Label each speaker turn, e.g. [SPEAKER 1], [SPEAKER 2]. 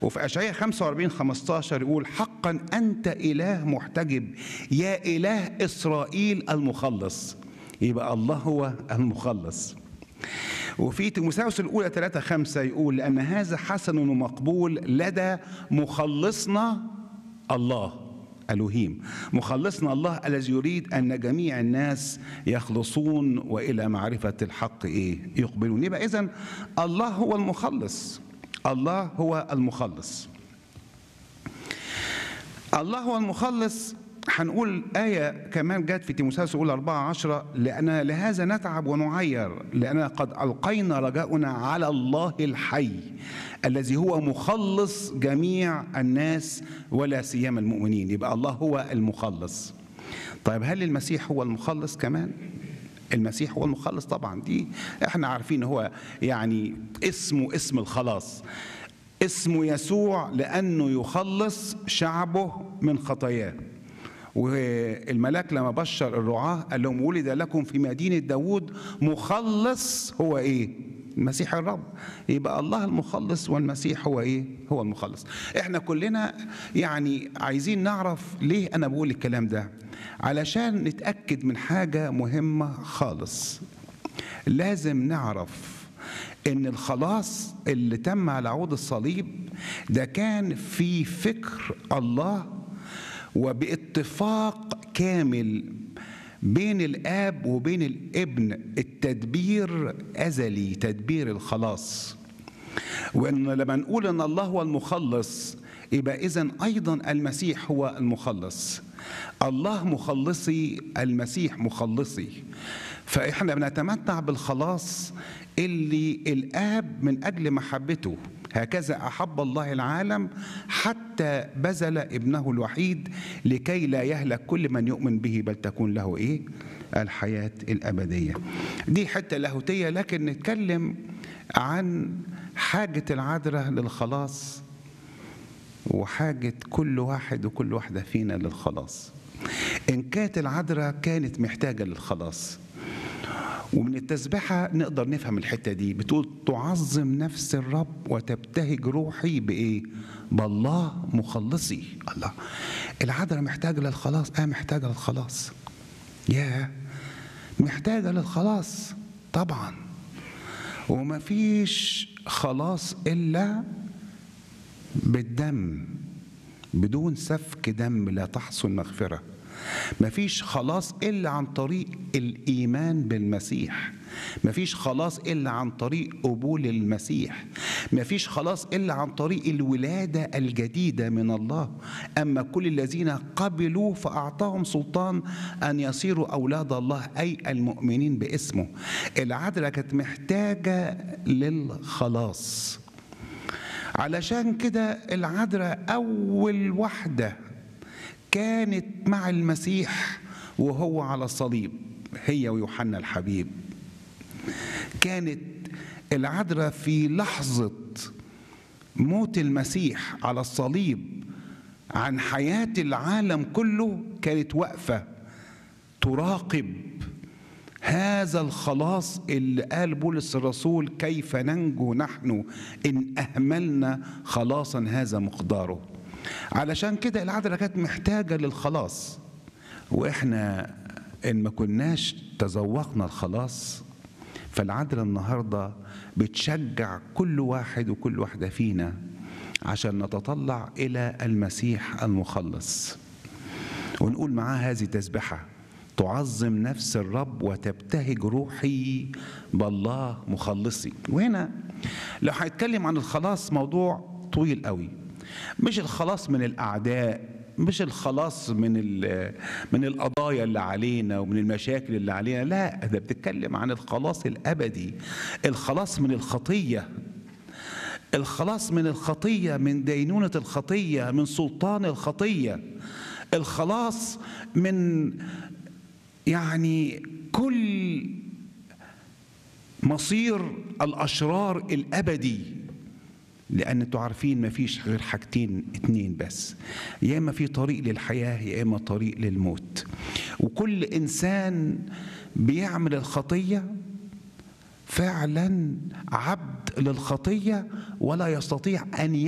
[SPEAKER 1] وفي اشعياء 45 15 يقول حقا انت اله محتجب يا اله اسرائيل المخلص يبقى الله هو المخلص وفي تيموثاوس الاولى 3 5 يقول لان هذا حسن ومقبول لدى مخلصنا الله الوهيم مخلصنا الله الذي يريد ان جميع الناس يخلصون والى معرفه الحق ايه يقبلون يبقى اذا الله هو المخلص الله هو المخلص الله هو المخلص هنقول آية كمان جت في تيموثاوس الأولى 4 10 لأن لهذا نتعب ونعير لأننا قد ألقينا رجاؤنا على الله الحي الذي هو مخلص جميع الناس ولا سيما المؤمنين يبقى الله هو المخلص طيب هل المسيح هو المخلص كمان؟ المسيح هو المخلص طبعا دي احنا عارفين هو يعني اسمه اسم الخلاص اسمه يسوع لأنه يخلص شعبه من خطاياه والملاك لما بشر الرعاة قال لهم ولد لكم في مدينة داود مخلص هو ايه المسيح الرب يبقى الله المخلص والمسيح هو ايه هو المخلص احنا كلنا يعني عايزين نعرف ليه انا بقول الكلام ده علشان نتأكد من حاجة مهمة خالص لازم نعرف ان الخلاص اللي تم على عود الصليب ده كان في فكر الله وباتفاق كامل بين الاب وبين الابن التدبير ازلي تدبير الخلاص وان لما نقول ان الله هو المخلص يبقى اذا ايضا المسيح هو المخلص الله مخلصي المسيح مخلصي فاحنا بنتمتع بالخلاص اللي الاب من اجل محبته هكذا احب الله العالم حتى بذل ابنه الوحيد لكي لا يهلك كل من يؤمن به بل تكون له ايه الحياه الابديه دي حته لاهوتيه لكن نتكلم عن حاجه العذراء للخلاص وحاجه كل واحد وكل واحده فينا للخلاص ان كانت العذراء كانت محتاجه للخلاص ومن التسبحة نقدر نفهم الحتة دي بتقول تعظم نفس الرب وتبتهج روحي بإيه؟ بالله مخلصي الله العذراء محتاجة للخلاص آه محتاجة للخلاص يا محتاجة للخلاص طبعا وما فيش خلاص إلا بالدم بدون سفك دم لا تحصل مغفره مفيش خلاص إلا عن طريق الإيمان بالمسيح مفيش خلاص إلا عن طريق قبول المسيح مفيش خلاص إلا عن طريق الولادة الجديدة من الله أما كل الذين قبلوا فأعطاهم سلطان أن يصيروا أولاد الله أي المؤمنين باسمه العذراء كانت محتاجة للخلاص علشان كده العذراء أول واحدة كانت مع المسيح وهو على الصليب هي ويوحنا الحبيب كانت العذراء في لحظة موت المسيح على الصليب عن حياة العالم كله كانت واقفة تراقب هذا الخلاص اللي قال بولس الرسول كيف ننجو نحن إن أهملنا خلاصا هذا مقداره علشان كده العذراء كانت محتاجة للخلاص وإحنا إن ما كناش تذوقنا الخلاص فالعذراء النهاردة بتشجع كل واحد وكل واحدة فينا عشان نتطلع إلى المسيح المخلص ونقول معاه هذه تسبحة تعظم نفس الرب وتبتهج روحي بالله مخلصي وهنا لو هنتكلم عن الخلاص موضوع طويل قوي مش الخلاص من الاعداء مش الخلاص من من القضايا اللي علينا ومن المشاكل اللي علينا لا ده بتتكلم عن الخلاص الابدي الخلاص من الخطيه الخلاص من الخطيه من دينونه الخطيه من سلطان الخطيه الخلاص من يعني كل مصير الاشرار الابدي لان انتوا عارفين ما فيش غير حاجتين اتنين بس يا اما في طريق للحياه يا اما طريق للموت وكل انسان بيعمل الخطيه فعلا عبد للخطيه ولا يستطيع ان